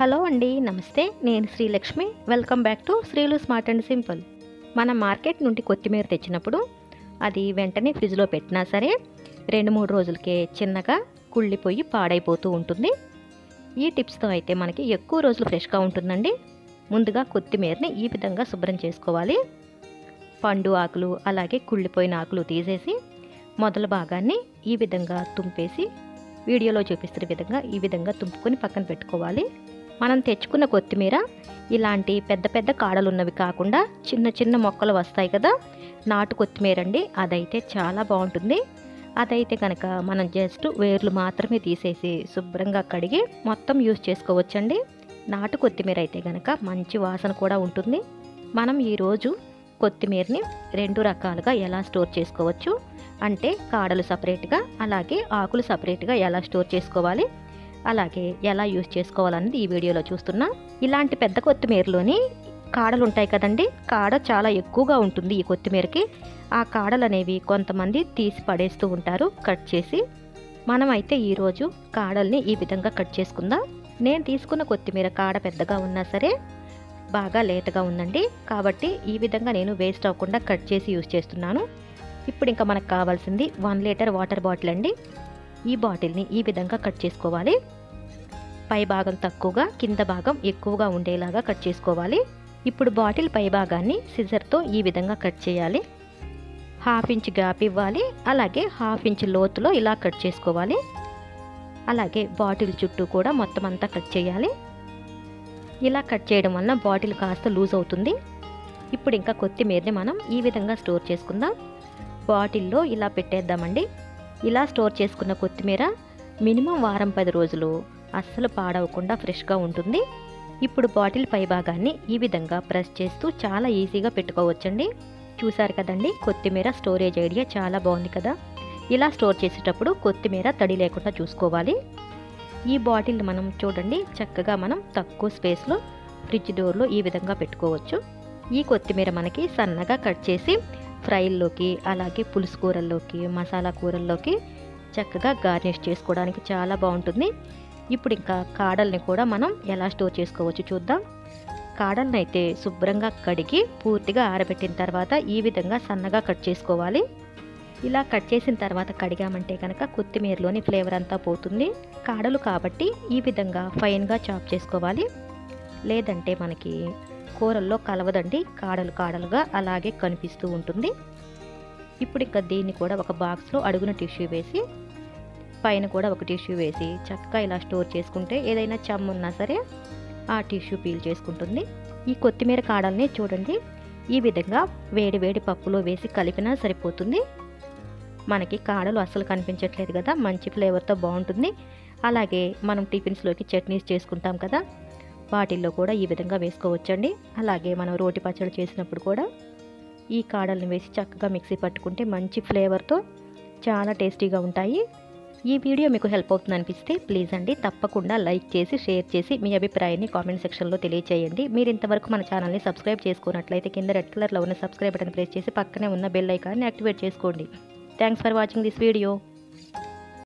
hello అండి నమస్తే నేను Srilakshmi welcome back to Srilu smart and simple మన మార్కెట్ నుండి కొత్తిమీర తెచ్చినప్పుడు అది వెంటనే ఫ్రిడ్జ్లో పెట్టినా సరే రెండు మూడు రోజులకే చిన్నగా కుళ్ళిపోయి పాడైపోతూ ఉంటుంది ఈ టిప్స్తో అయితే మనకి ఎక్కువ రోజులు ఫ్రెష్గా ఉంటుందండి ముందుగా కొత్తిమీరని ఈ విధంగా శుభ్రం చేసుకోవాలి పండు ఆకులు అలాగే కుళ్ళిపోయిన ఆకులు తీసేసి మొదల భాగాన్ని ఈ విధంగా తుంపేసి వీడియోలో చూపిస్తున్న విధంగా ఈ విధంగా తుంపుకొని పక్కన పెట్టుకోవాలి మనం తెచ్చుకున్న కొత్తిమీర ఇలాంటి పెద్ద పెద్ద కాడలు ఉన్నవి కాకుండా చిన్న చిన్న మొక్కలు వస్తాయి కదా నాటు కొత్తిమీర అండి అదైతే చాలా బాగుంటుంది అదైతే కనుక మనం జస్ట్ వేర్లు మాత్రమే తీసేసి శుభ్రంగా కడిగి మొత్తం యూజ్ చేసుకోవచ్చండి నాటు కొత్తిమీర అయితే కనుక మంచి వాసన కూడా ఉంటుంది మనం ఈరోజు కొత్తిమీరని రెండు రకాలుగా ఎలా స్టోర్ చేసుకోవచ్చు అంటే కాడలు సపరేట్గా అలాగే ఆకులు సపరేట్గా ఎలా స్టోర్ చేసుకోవాలి అలాగే ఎలా యూజ్ చేసుకోవాలన్నది ఈ వీడియోలో చూస్తున్నా ఇలాంటి పెద్ద కొత్తిమీరలోని కాడలు ఉంటాయి కదండి కాడ చాలా ఎక్కువగా ఉంటుంది ఈ కొత్తిమీరకి ఆ కాడలు అనేవి కొంతమంది తీసి పడేస్తూ ఉంటారు కట్ చేసి మనమైతే ఈరోజు కాడల్ని ఈ విధంగా కట్ చేసుకుందాం నేను తీసుకున్న కొత్తిమీర కాడ పెద్దగా ఉన్నా సరే బాగా లేతగా ఉందండి కాబట్టి ఈ విధంగా నేను వేస్ట్ అవ్వకుండా కట్ చేసి యూజ్ చేస్తున్నాను ఇప్పుడు ఇంకా మనకు కావాల్సింది వన్ లీటర్ వాటర్ బాటిల్ అండి ఈ బాటిల్ని ఈ విధంగా కట్ చేసుకోవాలి పై భాగం తక్కువగా కింద భాగం ఎక్కువగా ఉండేలాగా కట్ చేసుకోవాలి ఇప్పుడు బాటిల్ పై భాగాన్ని సిజర్తో ఈ విధంగా కట్ చేయాలి హాఫ్ ఇంచ్ గ్యాప్ ఇవ్వాలి అలాగే హాఫ్ ఇంచ్ లోతులో ఇలా కట్ చేసుకోవాలి అలాగే బాటిల్ చుట్టూ కూడా మొత్తం అంతా కట్ చేయాలి ఇలా కట్ చేయడం వలన బాటిల్ కాస్త లూజ్ అవుతుంది ఇప్పుడు ఇంకా కొత్తిమీరని మనం ఈ విధంగా స్టోర్ చేసుకుందాం బాటిల్లో ఇలా పెట్టేద్దామండి ఇలా స్టోర్ చేసుకున్న కొత్తిమీర మినిమం వారం పది రోజులు అస్సలు పాడవకుండా ఫ్రెష్గా ఉంటుంది ఇప్పుడు బాటిల్ పై భాగాన్ని ఈ విధంగా ప్రెస్ చేస్తూ చాలా ఈజీగా పెట్టుకోవచ్చండి చూసారు కదండి కొత్తిమీర స్టోరేజ్ ఐడియా చాలా బాగుంది కదా ఇలా స్టోర్ చేసేటప్పుడు కొత్తిమీర తడి లేకుండా చూసుకోవాలి ఈ బాటిల్ మనం చూడండి చక్కగా మనం తక్కువ స్పేస్లో ఫ్రిడ్జ్ డోర్లో ఈ విధంగా పెట్టుకోవచ్చు ఈ కొత్తిమీర మనకి సన్నగా కట్ చేసి ఫ్రైల్లోకి అలాగే పులుసు కూరల్లోకి మసాలా కూరల్లోకి చక్కగా గార్నిష్ చేసుకోవడానికి చాలా బాగుంటుంది ఇప్పుడు ఇంకా కాడల్ని కూడా మనం ఎలా స్టోర్ చేసుకోవచ్చు చూద్దాం కాడల్ని అయితే శుభ్రంగా కడిగి పూర్తిగా ఆరబెట్టిన తర్వాత ఈ విధంగా సన్నగా కట్ చేసుకోవాలి ఇలా కట్ చేసిన తర్వాత కడిగామంటే కనుక కొత్తిమీరలోని ఫ్లేవర్ అంతా పోతుంది కాడలు కాబట్టి ఈ విధంగా ఫైన్గా చాప్ చేసుకోవాలి లేదంటే మనకి కూరల్లో కలవదండి కాడలు కాడలుగా అలాగే కనిపిస్తూ ఉంటుంది ఇప్పుడు ఇక దీన్ని కూడా ఒక బాక్స్లో అడుగున టిష్యూ వేసి పైన కూడా ఒక టిష్యూ వేసి చక్కగా ఇలా స్టోర్ చేసుకుంటే ఏదైనా చమ్ ఉన్నా సరే ఆ టిష్యూ పీల్ చేసుకుంటుంది ఈ కొత్తిమీర కాడల్ని చూడండి ఈ విధంగా వేడి వేడి పప్పులో వేసి కలిపినా సరిపోతుంది మనకి కాడలు అస్సలు కనిపించట్లేదు కదా మంచి ఫ్లేవర్తో బాగుంటుంది అలాగే మనం టిఫిన్స్లోకి చట్నీస్ చేసుకుంటాం కదా వాటిల్లో కూడా ఈ విధంగా వేసుకోవచ్చండి అలాగే మనం రోటి పచ్చడి చేసినప్పుడు కూడా ఈ కాడల్ని వేసి చక్కగా మిక్సీ పట్టుకుంటే మంచి ఫ్లేవర్తో చాలా టేస్టీగా ఉంటాయి ఈ వీడియో మీకు హెల్ప్ అవుతుంది అనిపిస్తే ప్లీజ్ అండి తప్పకుండా లైక్ చేసి షేర్ చేసి మీ అభిప్రాయాన్ని కామెంట్ సెక్షన్లో తెలియచేయండి మీరు ఇంతవరకు మన ఛానల్ని సబ్స్క్రైబ్ చేసుకున్నట్లయితే కింద రెడ్ కలర్లో ఉన్న సబ్స్క్రైబ్ బటన్ ప్రెస్ చేసి పక్కనే ఉన్న బెల్ ఐకాన్ని యాక్టివేట్ చేసుకోండి thanks for watching this video